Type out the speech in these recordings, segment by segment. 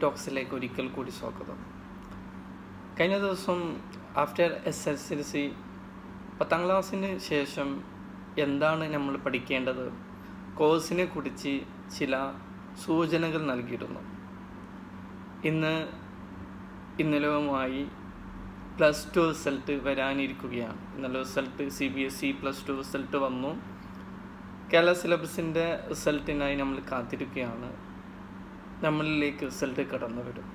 ടോക്സിലേക്ക് ഒരിക്കൽ കൂടി സ്വാഗതം കഴിഞ്ഞ ദിവസം after S S L C പത്താം ക്ലാസ്സിന് ശേഷം എന്താണ് നമ്മൾ പഠിക്കേണ്ടത് കോഴ്സിനെ കുറിച്ച് ചില സൂചനകൾ നൽകിയിരുന്നു ഇന്ന് ഇന്നലവുമായി പ്ലസ് ടു റിസൾട്ട് വരാനിരിക്കുകയാണ് ഇന്നലെ result C B S E plus two result വന്നു കേരള സിലബസിൻ്റെ റിസൾട്ടിനായി നമ്മൾ കാത്തിരിക്കുകയാണ് നമ്മളിലേക്ക് റിസൾട്ട് കടന്നു വരും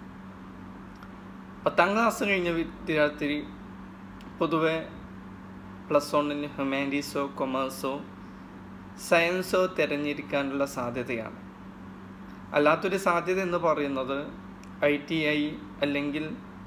പത്താം ക്ലാസ് കഴിഞ്ഞ വിദ്യാർത്ഥി പൊതുവെ പ്ലസ് വണ്ണിന് ഹ്യൂമാനിറ്റീസോ കൊമേഴ്സോ സയൻസോ തിരഞ്ഞെടുക്കാനുള്ള സാധ്യതയാണ് അല്ലാത്തൊരു സാധ്യത എന്ന് പറയുന്നത് ഐ ടി ഐ അല്ലെങ്കിൽ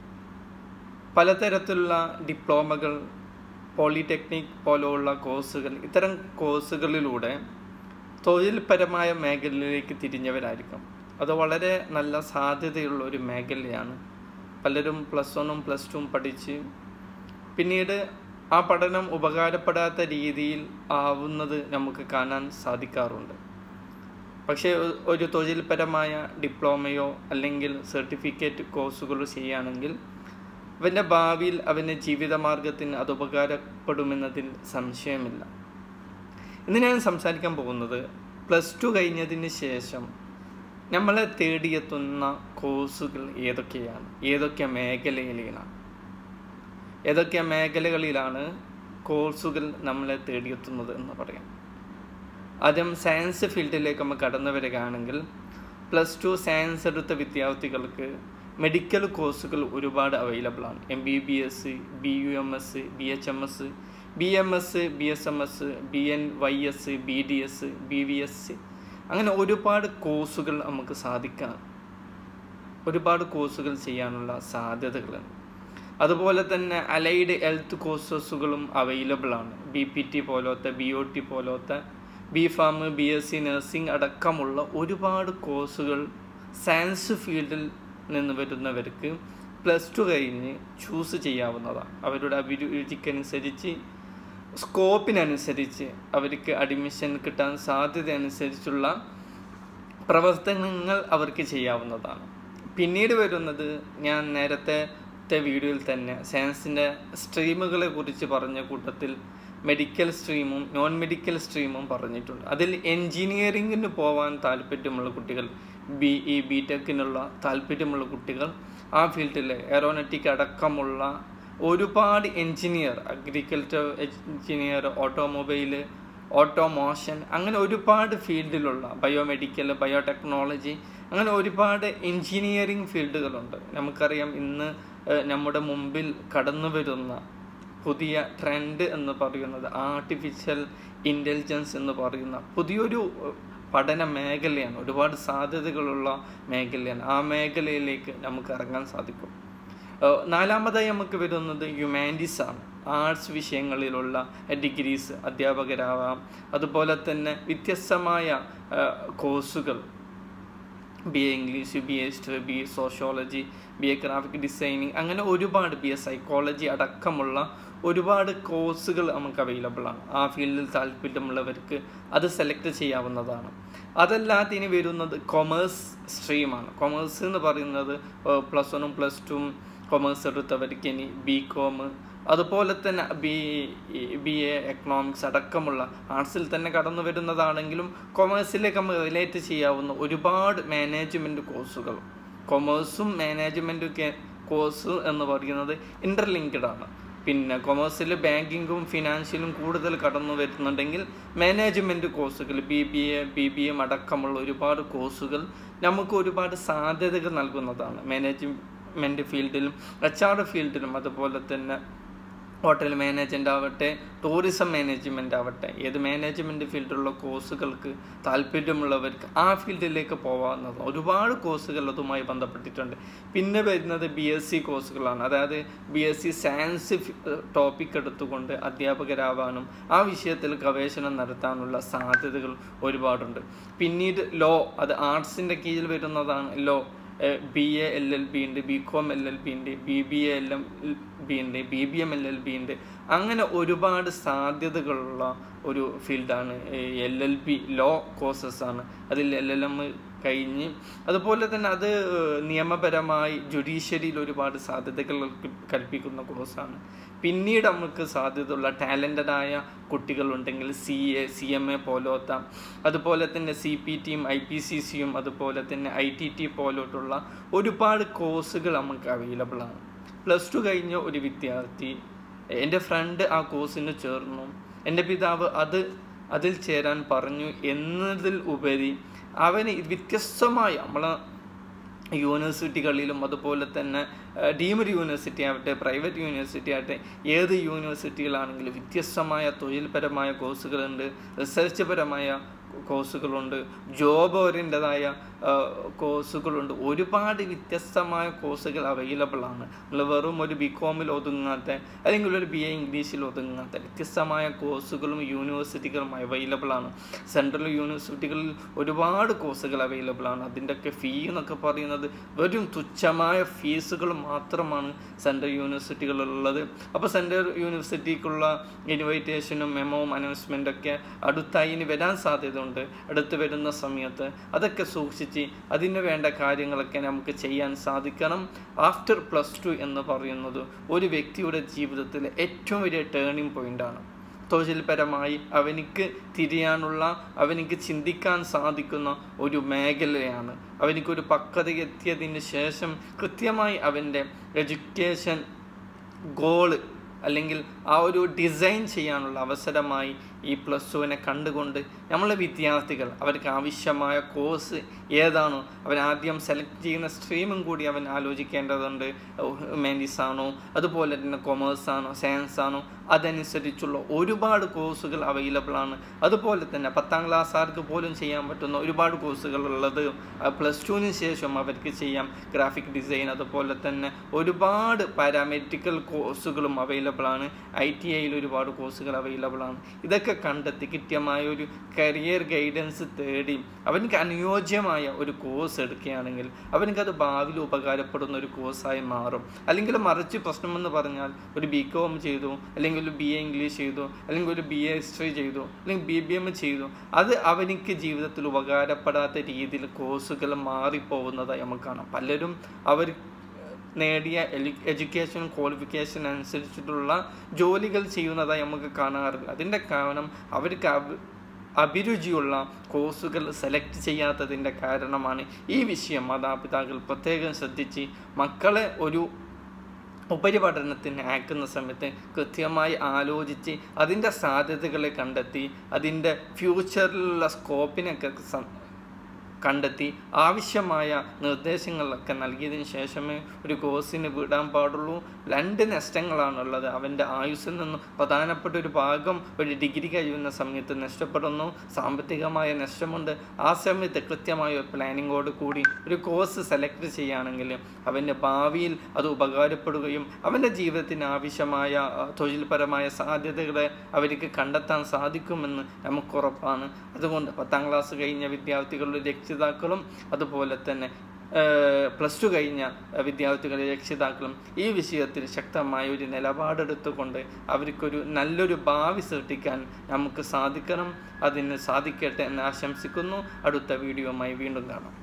പലതരത്തിലുള്ള ഡിപ്ലോമകൾ പോളിടെക്നിക് പോലുള്ള കോഴ്സുകൾ ഇത്തരം കോഴ്സുകളിലൂടെ തൊഴിൽപരമായ മേഖലയിലേക്ക് തിരിഞ്ഞവരായിരിക്കും അത് വളരെ നല്ല സാധ്യതയുള്ള ഒരു മേഖലയാണ് പലരും പ്ലസ് വണ്ണും പ്ലസ് ടുവും പഠിച്ച് പിന്നീട് ആ പഠനം ഉപകാരപ്പെടാത്ത രീതിയിൽ ആവുന്നത് നമുക്ക് കാണാൻ സാധിക്കാറുണ്ട് പക്ഷേ ഒരു തൊഴിൽപരമായ ഡിപ്ലോമയോ അല്ലെങ്കിൽ സർട്ടിഫിക്കറ്റ് കോഴ്സുകളോ ചെയ്യുകയാണെങ്കിൽ അവൻ്റെ ഭാവിയിൽ അവൻ്റെ ജീവിതമാർഗത്തിന് അത് ഉപകാരപ്പെടുമെന്നതിൽ സംശയമില്ല ഇന്ന് ഞാൻ സംസാരിക്കാൻ പോകുന്നത് പ്ലസ് ടു കഴിഞ്ഞതിന് ശേഷം നമ്മളെ തേടിയെത്തുന്ന കോഴ്സുകൾ ഏതൊക്കെയാണ് ഏതൊക്കെ മേഖലയിലാണ് ഏതൊക്കെ മേഖലകളിലാണ് കോഴ്സുകൾ നമ്മളെ തേടിയെത്തുന്നത് എന്ന് പറയാം ആദ്യം സയൻസ് ഫീൽഡിലേക്ക് നമ്മൾ കടന്നു വരികയാണെങ്കിൽ പ്ലസ് ടു സയൻസ് എടുത്ത വിദ്യാർത്ഥികൾക്ക് മെഡിക്കൽ കോഴ്സുകൾ ഒരുപാട് അവൈലബിൾ ആണ് M B B S B U M S B H M S B M S B S M S B N Y S B D S B V S അങ്ങനെ ഒരുപാട് കോഴ്സുകൾ നമുക്ക് സാധിക്കാം ഒരുപാട് കോഴ്സുകൾ ചെയ്യാനുള്ള സാധ്യതകളുണ്ട് അതുപോലെ തന്നെ അലൈഡ് ഹെൽത്ത് കോഴ്സസുകളും അവൈലബിൾ ആണ് ബി പി ടി പോലത്തെ ബി ഒ ടി പോലത്തെ B pharm B S C nursing അടക്കമുള്ള ഒരുപാട് കോഴ്സുകൾ സയൻസ് ഫീൽഡിൽ നിന്ന് വരുന്നവർക്ക് പ്ലസ് ടു കഴിഞ്ഞ് ചൂസ് ചെയ്യാവുന്നതാണ് അവരുടെ അഭിരുചിക്കനുസരിച്ച് സ്കോപ്പിനനുസരിച്ച് അവർക്ക് അഡ്മിഷൻ കിട്ടാൻ സാധ്യത അനുസരിച്ചുള്ള പ്രവർത്തനങ്ങൾ അവർക്ക് ചെയ്യാവുന്നതാണ് പിന്നീട് വരുന്നത് ഞാൻ നേരത്തെ വീഡിയോയിൽ തന്നെ സയൻസിൻ്റെ സ്ട്രീമുകളെ കുറിച്ച് പറഞ്ഞ കൂട്ടത്തിൽ മെഡിക്കൽ സ്ട്രീമും നോൺ മെഡിക്കൽ സ്ട്രീമും പറഞ്ഞിട്ടുണ്ട് അതിൽ എൻജിനീയറിങ്ങിന് പോകാൻ താല്പര്യമുള്ള കുട്ടികൾ ബി ഇ ബി ടെക്കിനുള്ള താല്പര്യമുള്ള കുട്ടികൾ ആ ഫീൽഡിൽ എറോനറ്റിക് അടക്കമുള്ള ഒരുപാട് engineer agriculture engineer automobile automation അങ്ങനെ ഒരുപാട് ഫീൽഡിലുള്ള ബയോമെഡിക്കൽ ബയോടെക്നോളജി അങ്ങനെ ഒരുപാട് എൻജിനീയറിങ് ഫീൽഡുകളുണ്ട് നമുക്കറിയാം ഇന്ന് നമ്മുടെ മുമ്പിൽ കടന്നു വരുന്ന പുതിയ ട്രെൻഡ് എന്ന് പറയുന്നത് ആർട്ടിഫിഷ്യൽ ഇൻ്റലിജൻസ് എന്ന് പറയുന്ന പുതിയൊരു പഠന മേഖലയാണ് ഒരുപാട് സാധ്യതകളുള്ള മേഖലയാണ് ആ മേഖലയിലേക്ക് നമുക്ക് ഇറങ്ങാൻ സാധിക്കും നാലാമതായി നമുക്ക് വരുന്നത് ഹ്യൂമാനിറ്റീസ് ആണ് ആർട്സ് വിഷയങ്ങളിലുള്ള ഡിഗ്രീസ് അധ്യാപകരാവാം അതുപോലെ തന്നെ വ്യത്യസ്തമായ കോഴ്സുകൾ B A English B A history B A sociology B A graphic designing അങ്ങനെ ഒരുപാട് ബി എ സൈക്കോളജി അടക്കമുള്ള ഒരുപാട് കോഴ്സുകൾ നമുക്ക് അവൈലബിൾ ആണ് ആ ഫീൽഡിൽ താല്പര്യമുള്ളവർക്ക് അത് സെലക്ട് ചെയ്യാവുന്നതാണ് അതല്ലാതെ ഇനി വരുന്നത് കൊമേഴ്സ് സ്ട്രീമാണ് കൊമേഴ്സ് എന്ന് പറയുന്നത് പ്ലസ് വണ്ണും പ്ലസ് ടുവും കൊമേഴ്സ് എടുത്തവർക്ക് ഇനി ബി കോം അതുപോലെ തന്നെ ബി ബി എ എക്കണോമിക്സ് അടക്കമുള്ള ആർട്സിൽ തന്നെ കടന്നു വരുന്നതാണെങ്കിലും കൊമേഴ്സിലേക്ക് നമ്മൾ റിലേറ്റ് ചെയ്യാവുന്ന ഒരുപാട് മാനേജ്മെൻറ്റ് കോഴ്സുകൾ കൊമേഴ്സും മാനേജ്മെൻറ്റും കോഴ്സ് എന്ന് പറയുന്നത് ഇൻ്റർലിങ്ക്ഡ് ആണ് പിന്നെ കൊമേഴ്സിൽ ബാങ്കിങ്ങും ഫിനാൻഷ്യലും കൂടുതൽ കടന്നു വരുന്നുണ്ടെങ്കിൽ മാനേജ്മെൻറ്റ് കോഴ്സുകൾ B B A B B M അടക്കമുള്ള ഒരുപാട് കോഴ്സുകൾ നമുക്ക് ഒരുപാട് സാധ്യതകൾ നൽകുന്നതാണ് മാനേജ്മെൻറ്റ് ഫീൽഡിലും എച്ച് ആർ ഫീൽഡിലും അതുപോലെ തന്നെ ഹോട്ടൽ മാനേജ്മെൻ്റ് ആവട്ടെ ടൂറിസം മാനേജ്മെൻ്റ് ആവട്ടെ ഏത് മാനേജ്മെൻറ്റ് ഫീൽഡിലുള്ള കോഴ്സുകൾക്ക് താല്പര്യമുള്ളവർക്ക് ആ ഫീൽഡിലേക്ക് പോകാവുന്നത് ഒരുപാട് കോഴ്സുകൾ അതുമായി ബന്ധപ്പെട്ടിട്ടുണ്ട് പിന്നെ വരുന്നത് ബി എസ് സി കോഴ്സുകളാണ് അതായത് B S C science topic എടുത്തുകൊണ്ട് അധ്യാപകരാവാനും ആ വിഷയത്തിൽ ഗവേഷണം നടത്താനുള്ള സാധ്യതകൾ ഒരുപാടുണ്ട് പിന്നീട് ലോ അത് ആർട്സിൻ്റെ കീഴിൽ വരുന്നതാണ് law B A L L B ഉണ്ട് B com L L B ഉണ്ട് B B A L M B ഉണ്ട് B B M L L B ഉണ്ട് അങ്ങനെ ഒരുപാട് സാധ്യതകളുള്ള ഒരു ഫീൽഡാണ് L L B law courses ആണ് അതിൽ എൽ എൽ എം കഴിഞ്ഞ് അതുപോലെ തന്നെ അത് നിയമപരമായി ജുഡീഷ്യറിയിൽ ഒരുപാട് സാധ്യതകൾ കൽപ്പിക്കുന്ന കോഴ്സാണ് പിന്നീട് നമുക്ക് സാധ്യതയുള്ള ടാലൻറ്റഡായ കുട്ടികളുണ്ടെങ്കിൽ C A C M A പോലത്തെ അതുപോലെ തന്നെ സി പി ടിയും ഐ പി സി സിയും അതുപോലെ തന്നെ ഐ ടി ടി പോലോട്ടുള്ള ഒരുപാട് കോഴ്സുകൾ നമുക്ക് അവൈലബിൾ ആണ് പ്ലസ് ടു കഴിഞ്ഞ ഒരു വിദ്യാർത്ഥി എൻ്റെ ഫ്രണ്ട് ആ കോഴ്സിന് ചേർന്നു എൻ്റെ പിതാവ് അത് അതിൽ ചേരാൻ പറഞ്ഞു എന്നതിൽ ഉപരി അവന് വ്യത്യസ്തമായ നമ്മളെ യൂണിവേഴ്സിറ്റികളിലും അതുപോലെ തന്നെ ഡീംഡ് യൂണിവേഴ്സിറ്റി ആവട്ടെ പ്രൈവറ്റ് യൂണിവേഴ്സിറ്റി ആവട്ടെ ഏത് യൂണിവേഴ്സിറ്റികളാണെങ്കിലും വ്യത്യസ്തമായ തൊഴിൽപരമായ കോഴ്സുകളുണ്ട് റിസർച്ച് പരമായ കോഴ്സുകളുണ്ട് ജോബ് ഓറിയൻ്റെതായ കോഴ്സുകളുണ്ട് ഒരുപാട് വ്യത്യസ്തമായ കോഴ്സുകൾ അവൈലബിൾ ആണ് നമ്മൾ വെറും ഒരു ബി കോമിൽ ഒതുങ്ങാത്ത അല്ലെങ്കിൽ ഒരു ബി എ ഇംഗ്ലീഷിൽ ഒതുങ്ങാത്ത വ്യത്യസ്തമായ കോഴ്സുകളും യൂണിവേഴ്സിറ്റികളും അവൈലബിൾ ആണ് സെൻട്രൽ യൂണിവേഴ്സിറ്റികളിൽ ഒരുപാട് കോഴ്സുകൾ അവൈലബിൾ ആണ് അതിൻ്റെയൊക്കെ ഫീ എന്നൊക്കെ പറയുന്നത് വെറും തുച്ഛമായ ഫീസുകൾ മാത്രമാണ് സെൻട്രൽ യൂണിവേഴ്സിറ്റികളുള്ളത് അപ്പോൾ സെൻട്രൽ യൂണിവേഴ്സിറ്റിക്കുള്ള ഇൻവൈറ്റേഷനും മെമ്മോവും അനൗൺസ്മെൻ്റൊക്കെ അടുത്തായി ഇനി വരാൻ സാധ്യതയുണ്ട് അടുത്ത് വരുന്ന സമയത്ത് അതൊക്കെ സൂക്ഷിച്ച് അതിന് വേണ്ട കാര്യങ്ങളൊക്കെ നമുക്ക് ചെയ്യാൻ സാധിക്കണം ആഫ്റ്റർ പ്ലസ് ടു എന്ന് പറയുന്നത് ഒരു വ്യക്തിയുടെ ജീവിതത്തിലെ ഏറ്റവും വലിയ ടേണിംഗ് പോയിൻ്റാണ് തൊഴിൽപരമായി അവനിക്ക് തിരിയാനുള്ള അവനിക്ക് ചിന്തിക്കാൻ സാധിക്കുന്ന ഒരു മേഖലയാണ് അവനിക്കൊരു പക്വത എത്തിയതിന് ശേഷം കൃത്യമായി അവൻ്റെ എഡ്യൂക്കേഷൻ ഗോള് അല്ലെങ്കിൽ ആ ഒരു ഡിസൈൻ ചെയ്യാനുള്ള അവസരമായി ഈ പ്ലസ് ടുവിനെ കണ്ടുകൊണ്ട് നമ്മളെ വിദ്യാർത്ഥികൾ അവർക്ക് ആവശ്യമായ കോഴ്സ് ഏതാണോ അവൻ ആദ്യം സെലക്ട് ചെയ്യുന്ന സ്ട്രീമും കൂടി അവൻ ആലോചിക്കേണ്ടതുണ്ട് ഹ്യൂമാനിറ്റീസ് ആണോ അതുപോലെ തന്നെ കൊമേഴ്സ് ആണോ സയൻസ് ആണോ അതനുസരിച്ചുള്ള ഒരുപാട് കോഴ്സുകൾ അവൈലബിൾ ആണ് അതുപോലെ തന്നെ പത്താം ക്ലാസ്സുകാർക്ക് പോലും ചെയ്യാൻ പറ്റുന്ന ഒരുപാട് കോഴ്സുകൾ ഉള്ളത് പ്ലസ് ടുവിന് ശേഷം അവർക്ക് ചെയ്യാം ഗ്രാഫിക് ഡിസൈൻ അതുപോലെ തന്നെ ഒരുപാട് പാരാമെഡിക്കൽ കോഴ്സുകളും അവൈലബിൾ ആണ് ഐ ടി ഐയിൽ ഒരുപാട് കോഴ്സുകൾ അവൈലബിൾ ആണ് ഇതൊക്കെ കണ്ടെത്തി കൃത്യമായ ഒരു കരിയർ ഗൈഡൻസ് തേടി അവനക്ക് അനുയോജ്യമായ ഒരു കോഴ്സ് എടുക്കുകയാണെങ്കിൽ അവനക്കത് ഭാവിയിൽ ഉപകാരപ്പെടുന്ന ഒരു കോഴ്സായി മാറും അല്ലെങ്കിൽ മറിച്ച് പ്രശ്നമെന്ന് പറഞ്ഞാൽ ഒരു ബി കോം ചെയ്തു അല്ലെങ്കിൽ ഒരു ബി എ ഇംഗ്ലീഷ് ചെയ്തു അല്ലെങ്കിൽ ഒരു ബി എ ഹിസ്റ്ററി ചെയ്തു അല്ലെങ്കിൽ ബി ബി എം ചെയ്തു അത് അവനിക്ക് ജീവിതത്തിൽ ഉപകാരപ്പെടാത്ത രീതിയിൽ കോഴ്സുകൾ മാറിപ്പോകുന്നതായി നമുക്ക് കാണാം പലരും അവർ നേടിയ എഡ്യൂക്കേഷൻ ക്വാളിഫിക്കേഷൻ അനുസരിച്ചിട്ടുള്ള ജോലികൾ ചെയ്യുന്നതായി നമുക്ക് കാണാറില്ല അതിൻ്റെ കാരണം അവർക്ക് അഭിരുചിയുള്ള കോഴ്സുകൾ സെലക്ട് ചെയ്യാത്തതിൻ്റെ കാരണമാണ് ഈ വിഷയം മാതാപിതാക്കൾ പ്രത്യേകം ശ്രദ്ധിച്ച് മക്കളെ ഒരു ഉപരിപഠനത്തിന് അയക്കുന്ന സമയത്ത് കൃത്യമായി ആലോചിച്ച് അതിൻ്റെ സാധ്യതകളെ കണ്ടെത്തി അതിൻ്റെ ഫ്യൂച്ചറിലുള്ള സ്കോപ്പിനൊക്കെ കണ്ടെത്തി ആവശ്യമായ നിർദ്ദേശങ്ങളൊക്കെ നൽകിയതിന് ശേഷമേ ഒരു കോഴ്സിന് വിടാൻ പാടുള്ളൂ രണ്ട് നഷ്ടങ്ങളാണുള്ളത് അവൻ്റെ ആയുസ്സിൽ നിന്നും പ്രധാനപ്പെട്ട ഒരു ഭാഗം ഒരു ഡിഗ്രി കഴിയുന്ന സമയത്ത് നഷ്ടപ്പെടുന്നു സാമ്പത്തികമായ നഷ്ടമുണ്ട് ആ സമയത്ത് കൃത്യമായ ഒരു പ്ലാനിങ്ങോട് കൂടി ഒരു കോഴ്സ് സെലക്ട് ചെയ്യുകയാണെങ്കിൽ അവൻ്റെ ഭാവിയിൽ അത് ഉപകാരപ്പെടുകയും അവൻ്റെ ജീവിതത്തിന് ആവശ്യമായ തൊഴിൽപരമായ സാധ്യതകളെ അവർക്ക് കണ്ടെത്താൻ സാധിക്കുമെന്ന് നമുക്ക് ഉറപ്പാണ് അതുകൊണ്ട് പത്താം ക്ലാസ് കഴിഞ്ഞ വിദ്യാർത്ഥികളുടെ രക്ഷിതാക്കളും അതുപോലെ തന്നെ പ്ലസ് ടു കഴിഞ്ഞ വിദ്യാർത്ഥികളുടെ രക്ഷിതാക്കളും ഈ വിഷയത്തിൽ ശക്തമായ ഒരു നിലപാടെടുത്തുകൊണ്ട് അവർക്കൊരു നല്ലൊരു ഭാവി സൃഷ്ടിക്കാൻ നമുക്ക് സാധിക്കണം അതിന് സാധിക്കട്ടെ എന്ന് ആശംസിക്കുന്നു അടുത്ത വീഡിയോയുമായി വീണ്ടും കാണാം